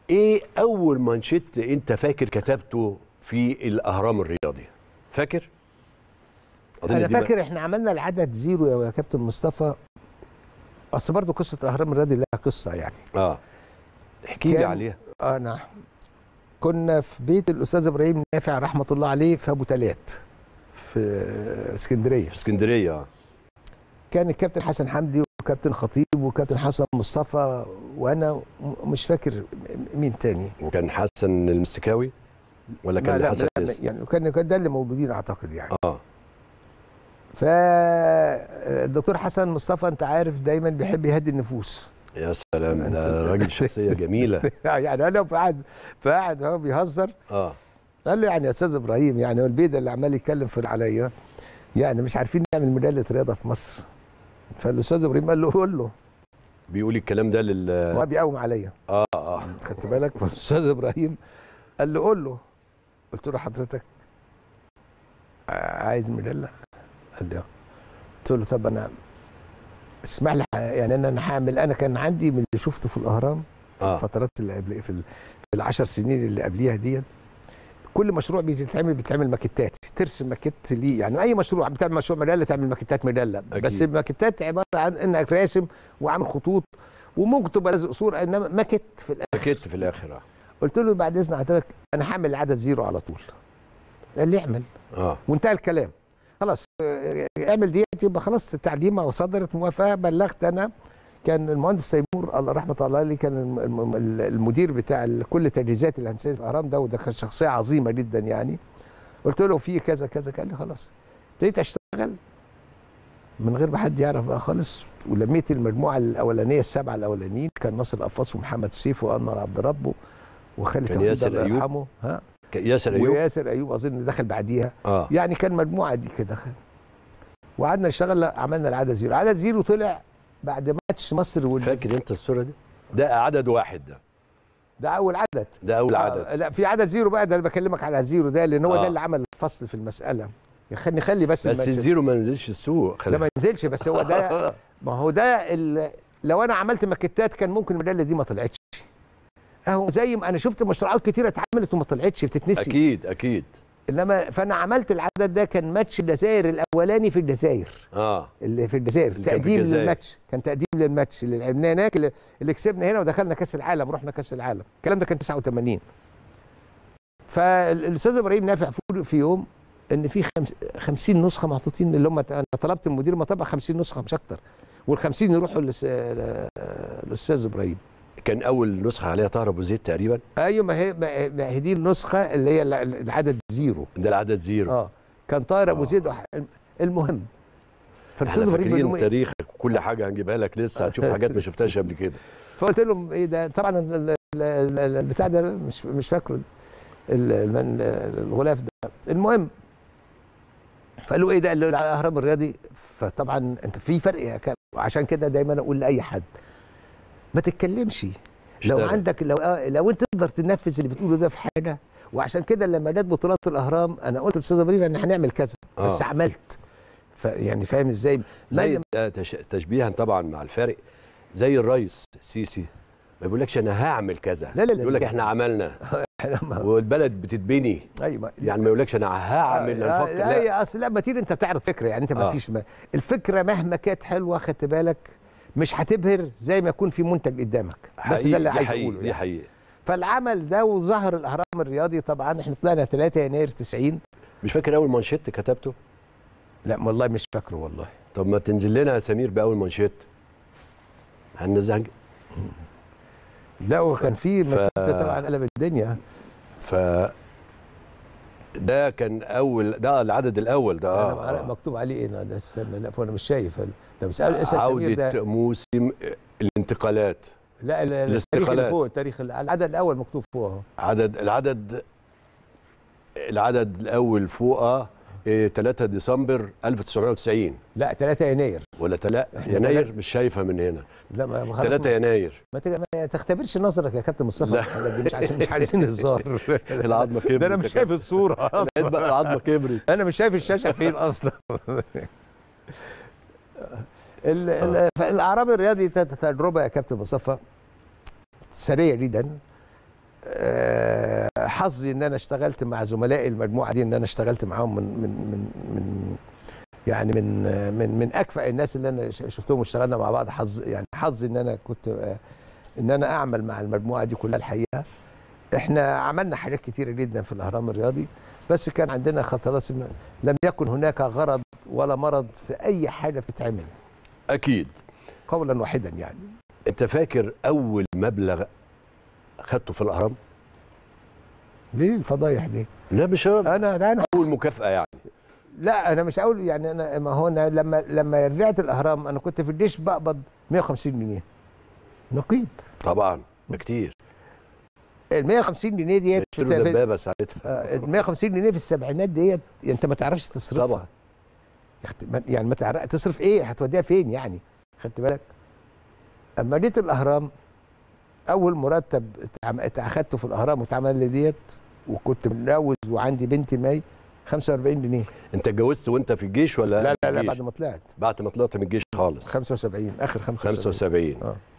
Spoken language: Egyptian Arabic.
ايه اول مانشيت انت فاكر كتبته في الاهرام الرياضي فاكر أظن انا دي بقى- فاكر احنا عملنا العدد زيرو يا كابتن مصطفى اصل برضه قصه الاهرام الرياضي لها قصه يعني اه احكي لي كان- عليها انا كنا في بيت الاستاذ ابراهيم نافع رحمه الله عليه في ابو تلات في اسكندريه في اسكندريه آه. كان الكابتن حسن حمدي وكابتن خطيب وكابتن حسن مصطفى وانا م- مش فاكر مين تاني وكان حسن المستكاوي ولا ما كان لا حسن لا ياسر؟ يعني كان كان ده اللي موجودين اعتقد يعني اه فالدكتور حسن مصطفى انت عارف دايما بيحب يهدي النفوس يا سلام ده راجل شخصيه جميله يعني انا فقعد فقعد هو بيهزر اه قال له يعني يا استاذ ابراهيم يعني هو البيضه اللي عمال يتكلم في عليا يعني مش عارفين نعمل ميداليه رياضه في مصر فالاستاذ ابراهيم قال له قول له بيقول الكلام ده لل هو بيقوم عليا اه اه خدت بالك فالاستاذ ابراهيم قال له قول له قلت له حضرتك عايز ميداليه قال لي اه قلت له طب انا اسمح لي يعني انا انا هعمل انا كان عندي من اللي شفته في الاهرام في اه الفترات اللي قبل في ال- في العشر سنين اللي قبليها ديت كل مشروع بيتعمل بتعمل ماكيتات ترسم ماكيت ليه يعني اي مشروع بتعمل مشروع مجله تعمل ماكيتات مجله بس أكيد. الماكيتات عباره عن انك راسم وعامل خطوط وممكن تبقى لازق صوره انما ماكيت في الاخر سكت في الاخر اه قلت له بعد اذن حضرتك انا هعمل عدد زيرو على طول قال لي اعمل اه وانتهى الكلام خلاص آه، اعمل ديت يبقى خلاص التعليمه وصدرت موافقه بلغت انا كان المهندس تيمور الله رحمه الله عليه كان الم- الم- المدير بتاع ال- كل تجهيزات الهندسيه في الاهرام ده وده كان شخصيه عظيمه جدا يعني قلت له في كذا كذا قال لي خلاص ابتديت اشتغل من غير ما حد يعرف بقى خالص ولميت المجموعه الاولانيه السبعه الاولانيين كان ناصر القفاص ومحمد سيف وانور عبد ربه وخالد كان توحيد ياسر الله أيوب. يرحمه ها ك- ياسر ايوب وياسر ايوب اظن دخل بعديها اه يعني كان مجموعه دي كده خ- وقعدنا نشتغل لا، عملنا العدد زيرو عدد زيرو طلع بعد ماتش مصر وال... فاكر انت الصوره دي ده عدد واحد ده ده اول عدد ده اول آه عدد لا في عدد زيرو بقى ده اللي بكلمك على زيرو ده لان هو آه. ده اللي عمل الفصل في المساله خلي خلي بس بس الماتش- الزيرو ما نزلش السوق خلي ده ما ينزلش بس هو ده ما هو ده ال... لو انا عملت ماكيتات كان ممكن الميداليه دي ما طلعتش اهو زي ما انا شفت مشروعات كتيره اتعملت وما طلعتش بتتنسي اكيد اكيد انما فانا عملت العدد ده كان ماتش الجزائر الاولاني في الجزائر اه اللي في الجزائر اللي كان في تقديم الجزائر. للماتش كان تقديم للماتش اللي لعبناه هناك اللي, اللي كسبنا هنا ودخلنا كاس العالم رحنا كاس العالم الكلام ده كان 89 فالاستاذ ابراهيم نافع فوق في يوم ان في خمس 50 نسخه محطوطين اللي هم انا طلبت من المدير ما طبع 50 نسخه مش اكتر وال 50 يروحوا للس- للاستاذ ابراهيم كان اول نسخه عليها طاهر ابو زيد تقريبا ايوه ما هي ما ما هي دي النسخه اللي هي الع- العدد زيرو ده العدد زيرو اه كان طاهر ابو آه. زيد وح- المهم فالاستاذ احنا ابراهيم بيقول لهم فاكرين إيه؟ تاريخك وكل حاجه هنجيبها لك لسه هتشوف حاجات ما شفتهاش قبل كده فقلت لهم ايه ده طبعا ال- ال- ال- ال- البتاع ده مش مش فاكره ال- المن- الغلاف ده المهم فقالوا ايه ده قالوا الاهرام الرياضي فطبعا انت في فرق يا كاب عشان كده دايما اقول لاي حد ما تتكلمش لو اشتغل. عندك لو آه لو انت تقدر تنفذ اللي بتقوله ده في حاجه وعشان كده لما جت بطولات الاهرام انا قلت للاستاذ ابراهيم ان هنعمل كذا آه. بس عملت ف يعني فاهم ازاي زي ما- ده تش- تشبيها طبعا مع الفارق زي الرئيس السيسي ما بيقولكش انا هعمل كذا لا لا لا يقول لك لا. احنا عملنا ما- والبلد بتتبني ايوه يعني ما يقولكش انا هعمل آه، نفكر لا لا هي اصل لما تيجي انت بتعرض فكره يعني انت ما آه. فيش ما الفكره مهما كانت حلوه خدت بالك مش هتبهر زي ما يكون في منتج قدامك بس حقيقي، ده اللي دي عايز حقيقي، اقوله دي يعني. حقيقي فالعمل ده وظهر الاهرام الرياضي طبعا احنا طلعنا 3 يناير 90 مش فاكر اول مانشيت كتبته لا والله مش فاكره والله طب ما تنزل لنا يا سمير باول مانشيت هننزل لا هو كان في ف- مسافه طبعا قلب الدنيا ف ده كان اول ده العدد الاول ده انا اه, أنا آه. مكتوب عليه ايه ده استنى لا فانا مش شايف طب اسال اسال سمير عودة ده موسم الانتقالات لا ال- التاريخ اللي الاستقالات. فوق التاريخ اللي- العدد الاول مكتوب فوق اهو عدد العدد العدد الاول فوق 3 ديسمبر 1990 لا 3 يناير ولا تلا إحنا يناير تلات- مش شايفه من هنا لا ما ما خلاص 3 يناير ما تج- ما تختبرش نظرك يا كابتن مصطفى لا. الحاجات دي مش عايزين مش عايزين هزار العظمه كبرت ده انا مش يا شايف الصوره كابتن. اصلا بقى العظمه كبرت انا مش شايف الشاشه فين اصلا ال- ال- فالاعراب الرياضي ت- تجربه يا كابتن مصطفى سريع جدا آه، حظي ان انا اشتغلت مع زملائي المجموعه دي ان انا اشتغلت معاهم من من من من يعني من آه، من من اكفأ الناس اللي انا ش- شفتهم واشتغلنا مع بعض حظ يعني حظي ان انا كنت آه، ان انا اعمل مع المجموعه دي كلها الحقيقه احنا عملنا حاجات كتيره جدا في الاهرام الرياضي بس كان عندنا خلاص م- لم يكن هناك غرض ولا مرض في اي حاجه بتتعمل اكيد قولا واحدا يعني انت فاكر اول مبلغ خدته في الاهرام ليه الفضايح دي لا مش اول انا ده انا مكافاه يعني لا انا مش هقول يعني انا ما هو انا لما لما رجعت الاهرام انا كنت في الجيش بقبض 150 جنيه نقيب طبعا بكتير ال 150 جنيه ديت في اشتروا في- دبابه ساعتها آه، ال 150 جنيه في السبعينات ديت انت ما تعرفش تصرفها طبعا. يعني ما تعرف تصرف ايه هتوديها فين يعني خدت بالك اما جيت الاهرام اول مرتب اتعم- اخدته في الاهرام واتعمل لي ديت وكنت متجوز وعندي بنتي ماي 45 جنيه انت اتجوزت وانت في الجيش ولا لا لا في لا الجيش؟ بعد ما طلعت بعد ما طلعت من الجيش خالص 75 اخر 75 75 اه